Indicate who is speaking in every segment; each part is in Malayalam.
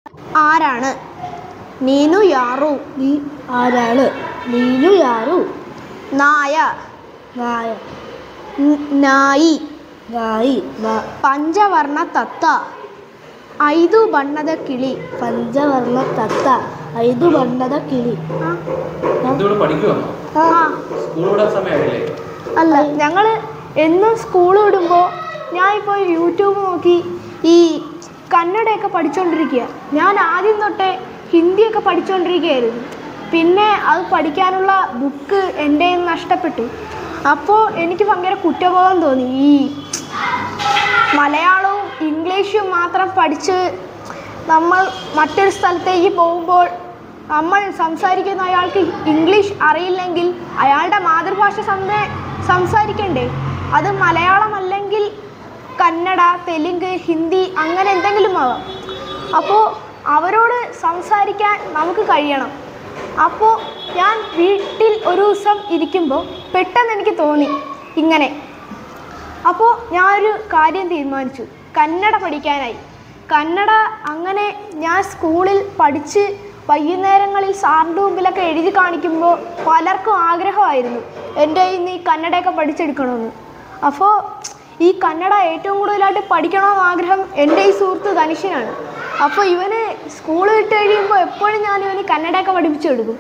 Speaker 1: ആരാണ് നീനു യാറു
Speaker 2: നീ ആരാണ് നീനു യാറു
Speaker 1: നായ
Speaker 2: നായ
Speaker 1: ന- നായി
Speaker 2: നായി ന-
Speaker 1: പഞ്ചവർണ്ണ തത്ത ಐದು ಬಣ್ಣದ കിളി
Speaker 2: പഞ്ചവർണ്ണ തത്ത ഐതു ബണ്ണത കിളി
Speaker 3: ഇതിവിടെ പഠിക്കുവാണോ
Speaker 1: ആ
Speaker 3: സ്കൂൾ വിടാൻ സമയമായില്ലേ
Speaker 1: അല്ല ഞങ്ങൾ എന്നും സ്കൂൾ വിടുമ്പോൾ ഞാൻ ഇപ്പോൾ യൂട്യൂബ് നോക്കി ഈ കന്നഡയൊക്കെ പഠിച്ചുകൊണ്ടിരിക്കുക ഞാൻ ആദ്യം തൊട്ടേ ഹിന്ദിയൊക്കെ പഠിച്ചുകൊണ്ടിരിക്കുകയായിരുന്നു പിന്നെ അത് പഠിക്കാനുള്ള ബുക്ക് എൻ്റെ കയ്യിൽ നിന്ന് നഷ്ടപ്പെട്ടു അപ്പോൾ എനിക്ക് ഭയങ്കര കുറ്റബോധം തോന്നി ഈ മലയാളവും ഇംഗ്ലീഷും മാത്രം പഠിച്ച് നമ്മൾ മറ്റൊരു സ്ഥലത്തേക്ക് പോകുമ്പോൾ നമ്മൾ സംസാരിക്കുന്ന അയാൾക്ക് ഇംഗ്ലീഷ് അറിയില്ലെങ്കിൽ അയാളുടെ മാതൃഭാഷ സംസാ- സംസാരിക്കണ്ടേ അത് മലയാളം അല്ലെങ്കിൽ കന്നഡ തെലുങ്ക് ഹിന്ദി അങ്ങനെ എന്തെങ്കിലും ആവാം അപ്പോൾ അവരോട് സംസാരിക്കാൻ നമുക്ക് കഴിയണം അപ്പോൾ ഞാൻ വീട്ടിൽ ഒരു ദിവസം ഇരിക്കുമ്പോൾ പെട്ടെന്ന് എനിക്ക് തോന്നി ഇങ്ങനെ അപ്പോൾ ഞാനൊരു കാര്യം തീരുമാനിച്ചു കന്നഡ പഠിക്കാനായി കന്നഡ അങ്ങനെ ഞാൻ സ്കൂളിൽ പഠിച്ച് വൈകുന്നേരങ്ങളിൽ സാറിൻ്റെ മുമ്പിലൊക്കെ എഴുതി കാണിക്കുമ്പോൾ പലർക്കും ആഗ്രഹമായിരുന്നു എൻ്റെ കയ്യിൽ നിന്ന് ഈ കന്നഡയൊക്കെ പഠിച്ചെടുക്കണമെന്ന് അപ്പോൾ ഈ കന്നഡ ഏറ്റവും കൂടുതലായിട്ട് പഠിക്കണമെന്ന് ആഗ്രഹം എൻ്റെ ഈ സുഹൃത്ത് ധനുഷ്യനാണ് അപ്പോൾ ഇവന് സ്കൂൾ വിട്ട് കഴിയുമ്പോൾ എപ്പോഴും ഞാൻ ഇവന് കന്നഡയൊക്കെ പഠിപ്പിച്ചെടുക്കും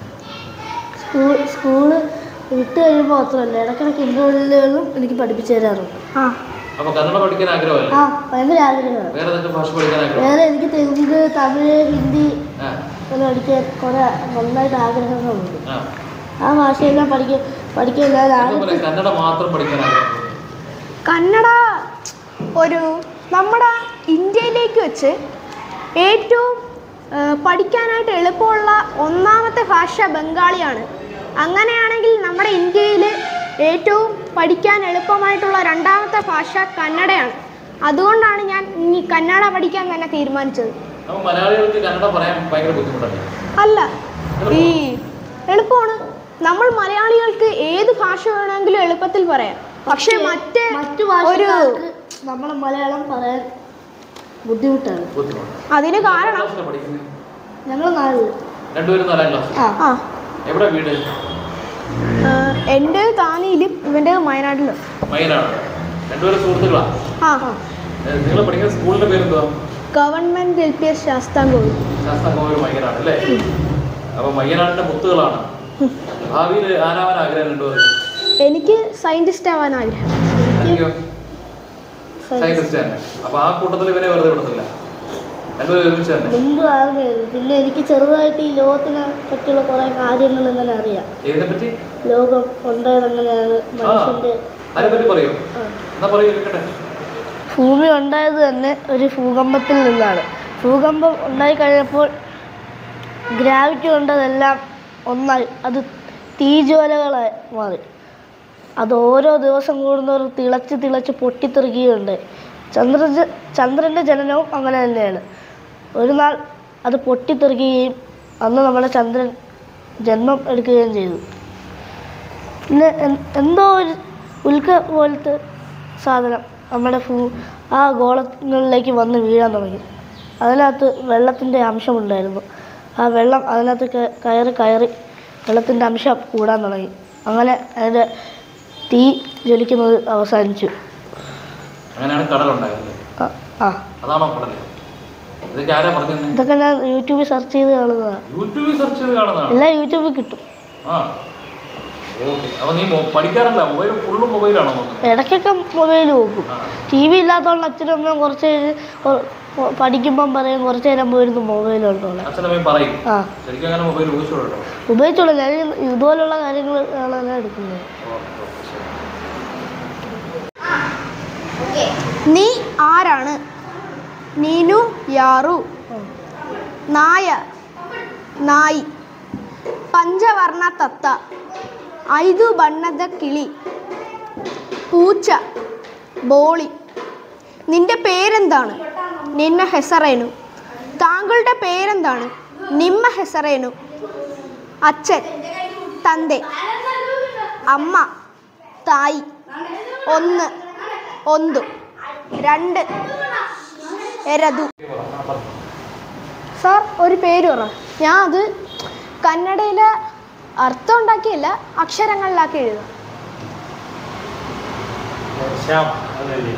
Speaker 2: സ്കൂൾ സ്കൂള് വിട്ട് കഴിയുമ്പോൾ മാത്രമല്ല ഇടയ്ക്കിടയ്ക്ക് ഇൻ്റർവെല്ലുകളും എനിക്ക് പഠിപ്പിച്ചു തരാറുണ്ട്
Speaker 1: ആ
Speaker 3: അപ്പൊ കന്നഡ പഠിക്കാൻ ആഗ്രഹമല്ലേ
Speaker 2: ആ ഭയങ്കര ആഗ്രഹമാണ്
Speaker 3: വേറെ ഏതൊക്കെ ഭാഷ പഠിക്കാൻ ആഗ്രഹം
Speaker 2: വേറെ എനിക്ക് തെലുങ്ക് തമിഴ് ഹിന്ദി
Speaker 3: ആ
Speaker 2: ഒക്കെ പഠിക്കാൻ കുറേ നന്നായിട്ട് ആഗ്രഹങ്ങളുണ്ട്
Speaker 3: ആ
Speaker 2: ആ ഭാഷയെല്ലാം പഠിക്കാൻ പഠിക്കാൻ ഞാൻ
Speaker 3: ഇപ്പൊ
Speaker 2: ആദ്യം
Speaker 3: പറയാം, കന്നഡ മാത്രം പഠിക്കാൻ ആഗ്രഹം
Speaker 1: കന്നഡ ഒരു നമ്മുടെ ഇന്ത്യയിലേക്ക് വെച്ച് ഏറ്റവും ആ, പഠിക്കാനായിട്ട് എളുപ്പമുള്ള ഒന്നാമത്തെ ഭാഷ ബംഗാളിയാണ് അങ്ങനെയാണെങ്കിൽ നമ്മുടെ ഇന്ത്യയിൽ ഏറ്റവും പഠിക്കാൻ എളുപ്പമായിട്ടുള്ള രണ്ടാമത്തെ ഭാഷ കന്നഡയാണ് അതുകൊണ്ടാണ് ഞാൻ ഇനി കന്നഡ പഠിക്കാൻ തന്നെ തീരുമാനിച്ചത്
Speaker 3: അപ്പൊ മലയാളികൾക്ക് കന്നഡ പറയാൻ ഭയങ്കര ബുദ്ധിമുട്ടല്ലേ
Speaker 1: അല്ല ഈ എളുപ്പമാണ് നമ്മൾ മലയാളികൾക്ക് ഏത് ഭാഷ വേണമെങ്കിലും എളുപ്പത്തിൽ പറയാം പക്ഷേ മറ്റേ
Speaker 2: മറ്റു
Speaker 1: ഒരു
Speaker 2: ഭാഷക്കാർക്ക് നമ്മളെ മലയാളം പറയാൻ ബുദ്ധിമുട്ടാണ്
Speaker 3: ബുദ്ധിമുട്ട്
Speaker 1: അതിന് കാരണം
Speaker 3: ക്ലാസ്സിലാണ് പഠിക്കുന്നത്
Speaker 2: ഞങ്ങൾ നാല്
Speaker 3: രണ്ടുപേരും നാലാം ക്ലാസ്
Speaker 2: ആ
Speaker 1: ആ
Speaker 3: എവിടെ വീട്
Speaker 1: ആ, എൻ്റെ താനിയിലും ഇവൻ്റെ വയനാട്ടിലും
Speaker 3: മൈനാണ് രണ്ടുപേരും സുഹൃത്തുക്കളാ
Speaker 1: ആ
Speaker 3: നിങ്ങൾ പഠിക്കുന്ന സ്കൂളിന്റെ പേരെന്തുവാ
Speaker 1: government L P S Sasthamkovil
Speaker 3: Sasthamkovil Mayyanad അല്ലേ അപ്പൊ മയ്യനാടിന്റെ മുത്തുകളാണ് ഭാവിയിൽ ആരാവാൻ ആഗ്രഹം രണ്ടുപേരും
Speaker 1: എനിക്ക് സയൻറ്റിസ്റ്റ് ആവാൻ ആഗ്രഹം
Speaker 3: എനിക്കോ സയന്റിസ്റ്റ് തന്നെ അപ്പൊ ആ കൂട്ടത്തിൽ ഇവനെ വെറുതെ വിടത്തില്ല രണ്ടുപേരും ഒരുമിച്ച് തന്നെ
Speaker 2: മുമ്പ് ആർമ്മയായിരുന്നു പിന്നെ എനിക്ക് ചെറുതായിട്ട് ഈ ലോകത്തിനെ പറ്റിയുള്ള കുറേ കാര്യങ്ങൾ ഇങ്ങനെ അറിയാം
Speaker 3: ഏതിനെ പറ്റി
Speaker 2: ലോകം ഉണ്ടായതെങ്ങനെയാണ് മനുഷ്യൻ്റെ
Speaker 3: അതിനെ പറ്റി പറയോ എന്നാ പറയൂ കേട്ടെ
Speaker 2: ഭൂമി ഉണ്ടായത് തന്നെ ഒരു ഭൂകമ്പത്തിൽ നിന്നാണ് ഭൂകമ്പം ഉണ്ടായി കഴിഞ്ഞപ്പോൾ ഗ്രാവിറ്റി കൊണ്ടതെല്ലാം ഒന്നായി അത് തീജ്വാലകളായി മാറി അത് ഓരോ ദിവസം കൂടുന്നവരും തിളച്ച് തിളച്ച് പൊട്ടിത്തെറിക്കുകയുണ്ട് ചന്ദ്ര ചന്ദ്രൻ്റെ ജനനവും അങ്ങനെ തന്നെയാണ് ഒരു നാൾ അത് പൊട്ടിത്തെറിക്കുകയും അന്ന് നമ്മുടെ ചന്ദ്രൻ ജന്മം എടുക്കുകയും ചെയ്തു പിന്നെ എൻ- എന്തോ ഒരു ഉൽക്ക പോലത്തെ സാധനം നമ്മുടെ ഭൂ ആ ഗോളങ്ങളിലേക്ക് വന്ന് വീഴാൻ തുടങ്ങി അതിനകത്ത് വെള്ളത്തിൻ്റെ അംശമുണ്ടായിരുന്നു ആ വെള്ളം അതിനകത്ത് ക- കയറി കയറി വെള്ളത്തിൻ്റെ അംശം കൂടാൻ തുടങ്ങി അങ്ങനെ അതിൻ്റെ തീ ജ്വലിക്കുന്നത് അവസാനിച്ചു
Speaker 3: അങ്ങനെയാണ് കടലുണ്ടായത്
Speaker 2: ആ ആ
Speaker 3: അതാണോ കടൽ ഇതൊക്കെ ആരാ പറഞ്ഞത്
Speaker 2: ഇതൊക്കെ ഞാൻ യൂട്യൂബിൽ സെർച്ച് ചെയ്ത് കാണുന്നതാണ്
Speaker 3: യൂട്യൂബിൽ സെർച്ച് ചെയ്ത് കാണുന്നതാണ്
Speaker 2: എല്ലാം യൂട്യൂബിൽ കിട്ടും
Speaker 3: ആ ഓക്കെ അപ്പൊ നീ മൊ- പഠിക്കാറില്ല മൊബൈൽ ഫുള്ളും മൊബൈലാണോ നോക്കുന്നത്
Speaker 2: ഇടയ്ക്കൊക്കെ മൊബൈൽ നോക്കും
Speaker 3: ആ.
Speaker 2: ടി വി ഇല്ലാത്തതുകൊണ്ട് അച്ഛനും അമ്മയും കുറച്ച് നേരം ഒ- ഒ- പഠിക്കുമ്പം പറയും കുറച്ച് നേരം പോയിരുന്നു മൊബൈൽ കണ്ടോളാം
Speaker 3: അച്ഛനമ്മയും പറയും
Speaker 2: ആ
Speaker 3: ശരിക്കും അങ്ങനെ മൊബൈൽ ഉപയോഗിച്ചോളൂ കേട്ടോ
Speaker 2: ഉപയോഗിച്ചോളൂ ഞാൻ ഇതുപോലുള്ള കാര്യങ്ങൾ ആണ് ഞാൻ എടുക്കുന്നത്
Speaker 3: ഓക്കെ ഓക്കെ ശരി
Speaker 1: നീ ആരാണ് നീനു യാറു നായ നായി പഞ്ചവർണ്ണ തത്ത ಐದು ಬಣ್ಣದ കിളി പൂച്ച ബോളി നിന്റെ പേരെന്താണ് നിന്ന ഹെസറേനു താങ്കളുടെ പേരെന്താണ് നിമ്മ ഹെസറേനു അച്ഛൻ തന്റെ അമ്മ തായി ഒന്ന് ഒന്തു രണ്ട് എരതു ഒരു പേര് പറ ഞാൻ അത് കന്നഡയിലെ അർത്ഥം ഉണ്ടാക്കിയല്ല അക്ഷരങ്ങളിലാക്കി എഴുതാം
Speaker 4: ശ്യാം അതല്ലേ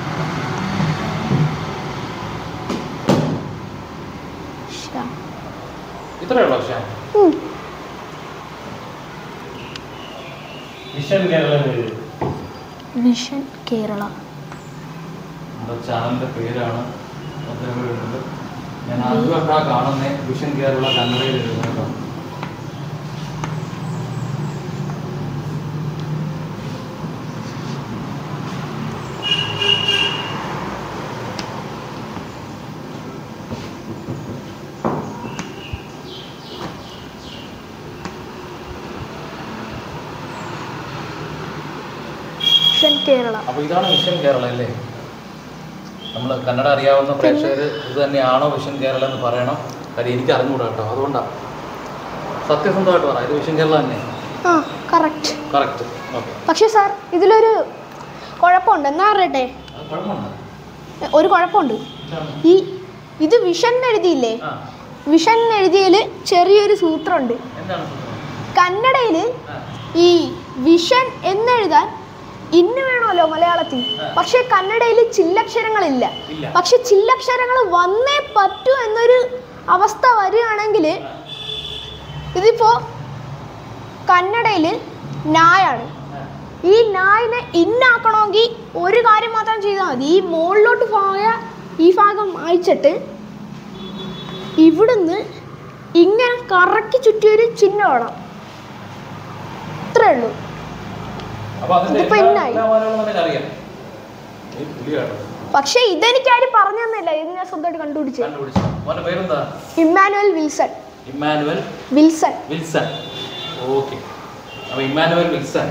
Speaker 1: ശ്ശ.
Speaker 3: ഇത്രയേ ഉള്ളൂ ശ്യാം
Speaker 1: ഉം.
Speaker 4: വിഷൻ കേരള എഴുതി
Speaker 1: വിഷൻ കേരള
Speaker 3: നമ്മുടെ ചാനലിന്റെ പേരാണ് അദ്ദേഹം എഴുതുന്നത് ഞാൻ ആദ്യമായിട്ടാണ് കാണുന്നത് വിഷൻ കേരള കന്നഡയിൽ എഴുതുന്നത് കേട്ടോ
Speaker 1: വിഷൻ കേരള
Speaker 3: അപ്പോൾ ഇതാണ് വിഷൻ കേരള അല്ലേ നമ്മൾ കന്നഡ അറിയാവുന്ന പ്രേക്ഷകർ ഇത് തന്നെയാണോ വിഷൻ കേരള എന്ന് പറയണം കാര്യം എനിക്ക് അറിഞ്ഞുകൂടാ കേട്ടോ അതുകൊണ്ടാണ് സത്യസന്ധമായിട്ട് പറ ഇത് വിഷൻ കേരള തന്നെ
Speaker 1: ആ കറക്റ്റ്
Speaker 3: കറക്റ്റ് ഓക്കെ
Speaker 1: പക്ഷേ സാർ ഇതിലൊരു കുഴപ്പമുണ്ട് എന്നാ അറിയട്ടെ
Speaker 3: അത് കുഴപ്പമുണ്ട്
Speaker 1: ഒരു കുഴപ്പമുണ്ട്
Speaker 3: എന്താണ്?
Speaker 1: ഈ ഇത് വിഷൻ എഴുതിയില്ലേ
Speaker 3: ആ
Speaker 1: വിഷൻ എഴുതിയതിൽ ചെറിയൊരു സൂത്രമുണ്ട്
Speaker 3: എന്താണ് സൂത്രം?
Speaker 1: കന്നഡയിൽ
Speaker 3: ആ,
Speaker 1: ഈ വിഷൻ എന്നെഴുതാൻ ഇന്ന് വേണമല്ലോ മലയാളത്തിൽ പക്ഷെ കന്നഡയിൽ ചില്ലക്ഷരങ്ങളില്ല
Speaker 3: ഇല്ല.
Speaker 1: പക്ഷെ ചില്ലക്ഷരങ്ങൾ വന്നേ പറ്റൂ എന്നൊരു അവസ്ഥ വരികയാണെങ്കിൽ ഇതിപ്പോ കന്നഡയിൽ നായാണ്
Speaker 3: ആ.
Speaker 1: ഈ നായിനെ ഇന്നാക്കണമെങ്കിൽ ഒരു കാര്യം മാത്രം ചെയ്താൽ മതി ഈ മുകളിലോട്ട് പോയ ഈ ഭാഗം മായ്ച്ചിട്ട് ഇവിടുന്ന് ഇങ്ങനെ കറക്കി ചുറ്റിയൊരു ചിഹ്നം ഇടണം ഇത്രേ ഉള്ളൂ
Speaker 3: അപ്പൊ അതിന്റെ
Speaker 1: ഇതിപ്പോ
Speaker 3: എല്ലാ-
Speaker 1: ഇന്നായി.
Speaker 3: എല്ലാ മലയാളവും നമുക്ക് അറിയാം ഈ പുലിയാണ്
Speaker 1: പക്ഷെ ഇതെനിക്ക് ആരും പറഞ്ഞു തന്നില്ല ഇത് ഞാൻ സ്വന്തമായിട്ട് കണ്ടുപിടിച്ച്
Speaker 3: കണ്ടുപിടിച്ചു മോന്റെ പേരെന്താ
Speaker 1: Immanuel Wilson
Speaker 3: Immanuel
Speaker 1: Wilson
Speaker 3: Wilson okay അപ്പോൾ ഇമ്മാനുവൽ വിൽസൺ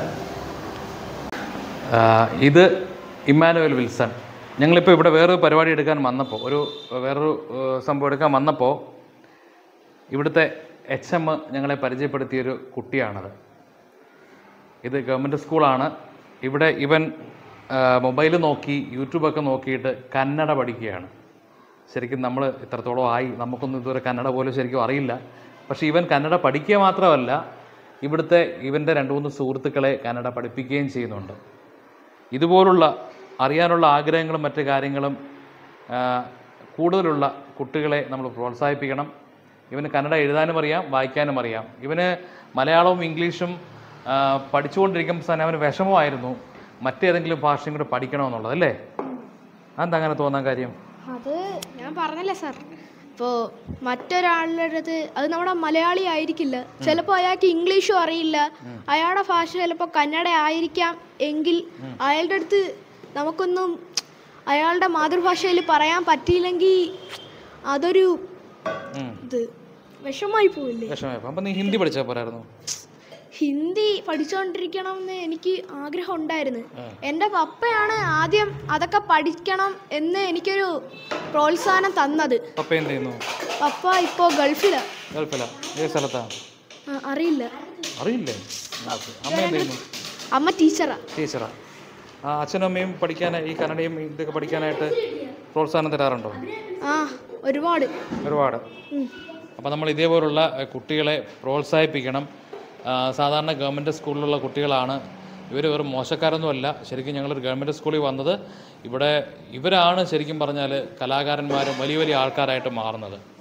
Speaker 3: ഇത് ഇമ്മാനുവൽ വിൽസൺ ഞങ്ങളിപ്പോൾ ഇവിടെ വേറൊരു പരിപാടി എടുക്കാൻ വന്നപ്പോൾ ഒരു വേറൊരു ഏഹ്, സംഭവം എടുക്കാൻ വന്നപ്പോൾ ഇവിടുത്തെ എച്ച് എം ഞങ്ങളെ പരിചയപ്പെടുത്തിയൊരു കുട്ടിയാണത് ഇത് ഗവൺമെൻറ് സ്കൂളാണ് ഇവിടെ ഇവൻ മൊബൈൽ നോക്കി യൂട്യൂബൊക്കെ നോക്കിയിട്ട് കന്നഡ പഠിക്കുകയാണ് ശരിക്കും നമ്മൾ ഇത്രത്തോളം ആയി നമുക്കൊന്നും ഇതുവരെ കന്നഡ പോലും ശരിക്കും അറിയില്ല പക്ഷേ ഇവൻ കന്നഡ പഠിക്കുക മാത്രമല്ല ഇവിടുത്തെ ഇവൻ്റെ രണ്ട് മൂന്ന് സുഹൃത്തുക്കളെ കന്നഡ പഠിപ്പിക്കുകയും ചെയ്യുന്നുണ്ട് ഇതുപോലുള്ള അറിയാനുള്ള ആഗ്രഹങ്ങളും മറ്റു കാര്യങ്ങളും ആ, കൂടുതലുള്ള കുട്ടികളെ നമ്മൾ പ്രോത്സാഹിപ്പിക്കണം ഇവന് കന്നഡ എഴുതാനും അറിയാം വായിക്കാനും അറിയാം ഇവന് മലയാളവും ഇംഗ്ലീഷും ആ, പഠിച്ചുകൊണ്ടിരിക്കുമ്പോൾ തന്നെ അവന് വിഷമമായിരുന്നു മറ്റേതെങ്കിലും ഭാഷയും കൂടെ പഠിക്കണമെന്നുള്ളത് അല്ലേ അതെന്താ അങ്ങനെ തോന്നാൻ കാര്യം
Speaker 1: അത് ഞാൻ പറഞ്ഞല്ലേ സാർ ഇപ്പോൾ മറ്റൊരാളുടെ അടുത്ത് അത് നമ്മുടെ മലയാളി ആയിരിക്കില്ല ചിലപ്പോൾ അയാൾക്ക് ഇംഗ്ലീഷും അറിയില്ല അയാളുടെ ഭാഷ ചിലപ്പോൾ കന്നഡ ആയിരിക്കാം എങ്കിൽ അയാളുടെ അടുത്ത് നമുക്കൊന്നും അയാളുടെ മാതൃഭാഷയിൽ പറയാൻ പറ്റിയില്ലെങ്കിൽ അതൊരു
Speaker 3: ഉം.
Speaker 1: ഇത് വിഷമായി പോവില്ലേ
Speaker 3: വിഷമമായപ്പോൾ അപ്പം നീ ഹിന്ദി പഠിച്ചാൽ പോരായിരുന്നു
Speaker 1: ഹിന്ദി പഠിച്ചുകൊണ്ടിരിക്കണം എന്ന് എനിക്ക് ആഗ്രഹം ഉണ്ടായിരുന്നു
Speaker 3: ആ.
Speaker 1: എൻ്റെ പപ്പയാണ് ആദ്യം അതൊക്കെ പഠിക്കണം എന്ന് എനിക്കൊരു പ്രോത്സാഹനം തന്നത്
Speaker 3: പപ്പ എന്ത് ചെയ്യുന്നു
Speaker 1: പപ്പ ഇപ്പോൾ ഗൾഫിലാണ്
Speaker 3: ഗൾഫില ഏത് സ്ഥലത്താ
Speaker 1: അറിയില്ല
Speaker 3: അറിയില്ലേ ഓക്കെ അമ്മ എന്ത് ചെയ്യുന്നു
Speaker 1: അമ്മ ടീച്ചറാ
Speaker 3: ടീച്ചറാ ആ അച്ഛനും അമ്മയും പഠിക്കാനായി ഈ കന്നഡയും ഇതൊക്കെ പഠിക്കാനായിട്ട് പ്രോത്സാഹനം തരാറുണ്ടോ
Speaker 1: ആ ഒരുപാട്
Speaker 3: ഒരുപാട്
Speaker 1: ഉം.
Speaker 3: അപ്പോൾ നമ്മൾ ഇതേപോലുള്ള എഹ്, കുട്ടികളെ പ്രോത്സാഹിപ്പിക്കണം ആ, സാധാരണ ഗവൺമെൻറ് സ്കൂളിലുള്ള കുട്ടികളാണ് ഇവർ വെറും മോശക്കാരൊന്നുമല്ല ശരിക്കും ഞങ്ങളൊരു ഗവൺമെൻറ് സ്കൂളിൽ വന്നത് ഇവിടെ ഇവരാണ് ശരിക്കും പറഞ്ഞാൽ കലാകാരന്മാരും വലിയ വലിയ ആൾക്കാരായിട്ട് മാറുന്നത്